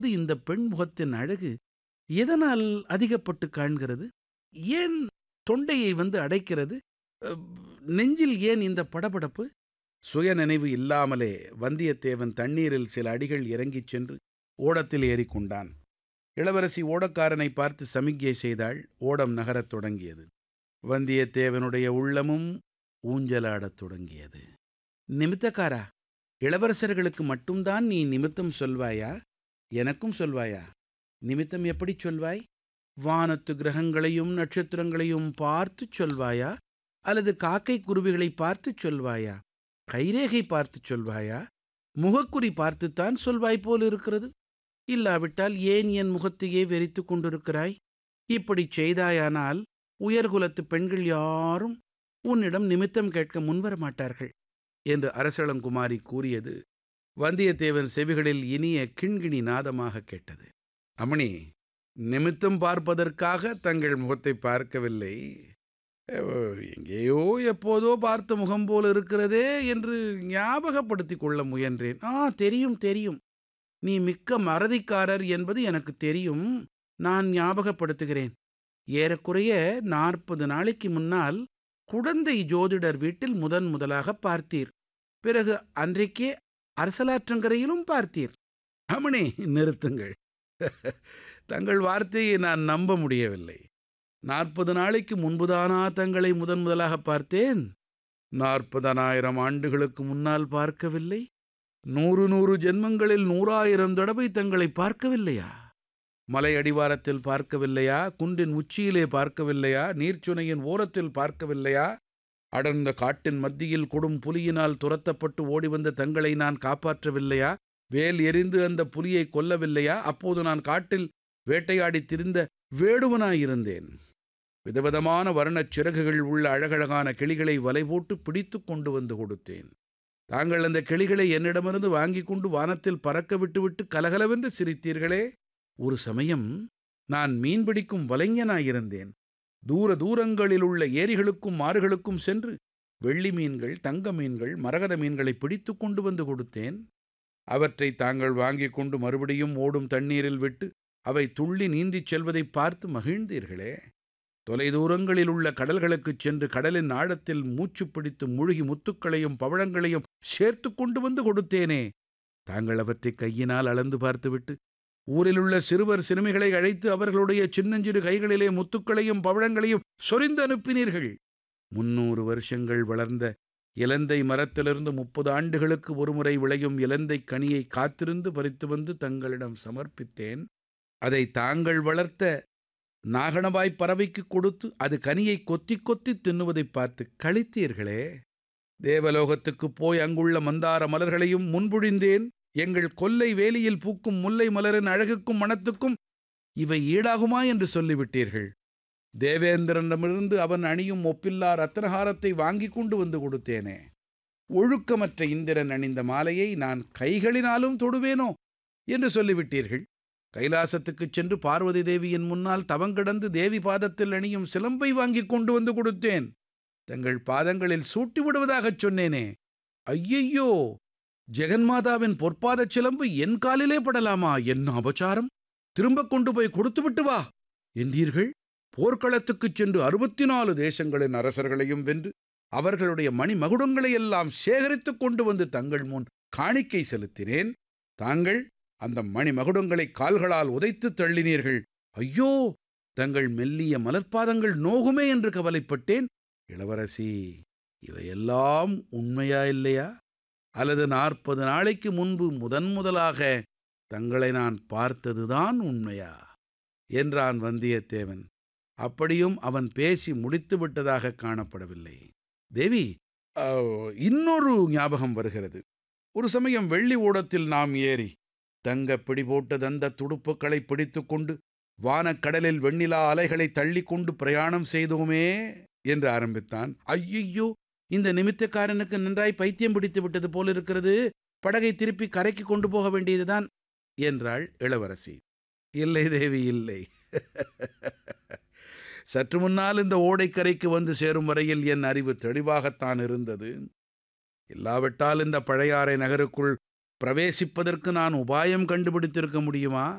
இந்த பெண் முகத்தின் அழகு எதனால் அதிகப்பட்டு காண்கிறது ஏன் தொண்டையை வந்து அடைக்கிறது அஹ், நெஞ்சில் ஏன் இந்த படபடப்பு சுயநினைவு இல்லாமலே வந்தியத்தேவன் தண்ணீரில் சில அடிகள் இறங்கிச் சென்று ஓடத்தில் ஏறிக்கொண்டான் இளவரசி ஓடக்காரனை பார்த்து சமிக்ஞை செய்தாள் ஓடம் நகரத் தொடங்கியது வந்தியத்தேவனுடைய உள்ளமும் ஊஞ்சலாடத் தொடங்கியது நிமித்தக்காரா இளவரசர்களுக்கு மட்டும்தான் நீ நிமித்தம் சொல்வாயா எனக்கும் சொல்வாயா நிமித்தம் எப்படி சொல்வாய் வானத்து கிரகங்களையும் நட்சத்திரங்களையும் பார்த்து சொல்வாயா அல்லது காக்கை குருவிகளை பார்த்து சொல்வாயா கைரேகை பார்த்து சொல்வாயா முகக்குறி பார்த்துத்தான் சொல்வாய் போல் இருக்கிறது இல்லாவிட்டால் ஏன் என் முகத்தையே வெறித்துக் கொண்டிருக்கிறாய் இப்படிச் செய்தாயானால் உயர்குலத்து பெண்கள் யாரும் உன்னிடம் நிமித்தம் கேட்க முன்வர மாட்டார்கள் என்று அரசளங்குமாரி கூறியது வந்தியத்தேவன் செவிகளில் இனிய கிண்கிணி நாதமாக கேட்டது அமணி நிமித்தம் பார்ப்பதற்காக தங்கள் முகத்தை பார்க்கவில்லை அஹ், எங்கேயோ எப்போதோ பார்த்த முகம் போல் இருக்கிறதே என்று ஞாபகப்படுத்திக் கொள்ள முயன்றேன் ஆ தெரியும் தெரியும் நீ மிக்க மறதிக்காரர் என்பது எனக்கு தெரியும் நான் ஞாபகப்படுத்துகிறேன் ஏறக்குறைய நாற்பது நாளைக்கு முன்னால் குடந்தை ஜோதிடர் வீட்டில் முதன் முதலாக பார்த்தீர் பிறகு அன்றைக்கே அரசலாற்றங்கரையிலும் பார்த்தீர் அமணி நிறுத்துங்கள் தங்கள் வார்த்தையை நான் நம்ப முடியவில்லை நாற்பது நாளைக்கு முன்புதானா தங்களை முதன் முதலாக பார்த்தேன் நாற்பதனாயிரம் ஆண்டுகளுக்கு முன்னால் பார்க்கவில்லை நூறு நூறு ஜென்மங்களில் நூறாயிரம் தடவை தங்களை பார்க்கவில்லையா மலை அடிவாரத்தில் பார்க்கவில்லையா குன்றின் உச்சியிலே பார்க்கவில்லையா நீர்ச்சுனையின் ஓரத்தில் பார்க்கவில்லையா அடர்ந்த காட்டின் மத்தியில் கொடும் புலியினால் துரத்தப்பட்டு ஓடி வந்த தங்களை நான் காப்பாற்றவில்லையா வேல் எறிந்து அந்த புலியை கொல்லவில்லையா அப்போது நான் காட்டில் வேட்டையாடித் திரிந்த வேடுவனாயிருந்தேன் விதவிதமான வர்ணச் சிறகுகள் உள்ள அழகழகான கிளிகளை வலை போட்டு பிடித்து கொண்டு வந்து கொடுத்தேன் தாங்கள் அந்த கிளிகளை என்னிடமிருந்து வாங்கிக் கொண்டு வானத்தில் பறக்க விட்டுவிட்டு கலகலவென்று சிரித்தீர்களே ஒரு சமயம் நான் மீன்பிடிக்கும் வலைஞனாயிருந்தேன் தூர தூரங்களில் உள்ள ஏரிகளுக்கும் ஆறுகளுக்கும் சென்று வெள்ளி மீன்கள் தங்க மீன்கள் மரகத மீன்களை பிடித்து கொண்டு வந்து கொடுத்தேன் அவற்றை தாங்கள் வாங்கிக் கொண்டு மறுபடியும் ஓடும் தண்ணீரில் விட்டு அவை துள்ளி நீந்திச் செல்வதைப் பார்த்து மகிழ்ந்தீர்களே தொலைதூரங்களில் உள்ள கடல்களுக்குச் சென்று கடலின் ஆழத்தில் மூச்சு பிடித்து முழுகி முத்துக்களையும் பவழங்களையும் சேர்த்து கொண்டு வந்து கொடுத்தேனே தாங்கள் அவற்றை கையினால் அளந்து பார்த்துவிட்டு ஊரிலுள்ள சிறுவர் சிறுமிகளை அழைத்து அவர்களுடைய சின்னஞ்சிறு கைகளிலே முத்துக்களையும் பவழங்களையும் சொரிந்து அனுப்பினீர்கள் முன்னூறு வருஷங்கள் வளர்ந்த இலந்தை மரத்திலிருந்து முப்பது ஆண்டுகளுக்கு ஒருமுறை விளையும் இலந்தை கனியை காத்திருந்து பறித்து வந்து தங்களிடம் சமர்ப்பித்தேன் அதை தாங்கள் வளர்த்த நாகணவாய் பறவைக்கு கொடுத்து அது கனியை கொத்தி கொத்தி தின்னுவதைப் பார்த்து களித்தீர்களே தேவலோகத்துக்குப் போய் அங்குள்ள மந்தார மலர்களையும் முன்புழிந்தேன் எங்கள் கொல்லை வேலியில் பூக்கும் முல்லை மலரின் அழகுக்கும் மணத்துக்கும் இவை ஈடாகுமா என்று சொல்லிவிட்டீர்கள் தேவேந்திரனிடமிருந்து அவன் அணியும் ஒப்பில்லா ரத்னஹாரத்தை வாங்கிக் கொண்டு வந்து கொடுத்தேனே ஒழுக்கமற்ற இந்திரன் அணிந்த மாலையை நான் கைகளினாலும் தொடுவேனோ என்று சொல்லிவிட்டீர்கள் கைலாசத்துக்குச் சென்று பார்வதி தேவியின் முன்னால் தவங்கிடந்து தேவி பாதத்தில் அணியும் சிலம்பை வாங்கிக் கொண்டு வந்து கொடுத்தேன் தங்கள் பாதங்களில் சூட்டி விடுவதாகச் சொன்னேனே ஐயையோ ஜெகன்மாதாவின் பொற்பாதச் சிலம்பு என் காலிலே படலாமா என்ன அபச்சாரம் திரும்ப கொண்டு போய் கொடுத்துவிட்டு வா என்றீர்கள் போர்க்களத்துக்குச் சென்று அறுபத்தி நாலு தேசங்களின் அரசர்களையும் வென்று அவர்களுடைய மணிமகுடங்களை எல்லாம் சேகரித்துக் கொண்டு வந்து தங்கள் முன் காணிக்கை செலுத்தினேன் தாங்கள் அந்த மணிமகுடங்களை கால்களால் உதைத்து தள்ளினீர்கள் ஐயோ தங்கள் மெல்லிய மலர்பாதங்கள் நோகுமே என்று கவலைப்பட்டேன் இளவரசி இவையெல்லாம் உண்மையா இல்லையா அல்லது நாற்பது நாளைக்கு முன்பு முதன் முதலாக தங்களை நான் பார்த்ததுதான் உண்மையா என்றான் வந்தியத்தேவன் அப்படியும் அவன் பேசி முடித்து விட்டதாக காணப்படவில்லை தேவி அஹ், இன்னொரு ஞாபகம் வருகிறது ஒரு சமயம் வெள்ளி ஓடத்தில் நாம் ஏறி தங்க பிடி போட்ட தந்த துடுப்புகளை பிடித்துக்கொண்டு வானக்கடலில் வெண்ணிலா அலைகளை தள்ளி கொண்டு பிரயாணம் செய்தோமே என்று ஆரம்பித்தான் ஐயையோ இந்த நிமித்தக்காரனுக்கு நன்றாய் பைத்தியம் பிடித்து விட்டது போலிருக்கிறது படகை திருப்பி கரைக்கு கொண்டு போக வேண்டியதுதான் என்றாள் இளவரசி இல்லை தேவி இல்லை சற்று முன்னால் இந்த ஓடைக்கரைக்கு வந்து சேரும் வரையில் என் அறிவு தெளிவாகத்தான் இருந்தது இல்லாவிட்டால் இந்த பழையாறை நகருக்குள் பிரவேசிப்பதற்கு நான் உபாயம் கண்டுபிடித்திருக்க முடியுமா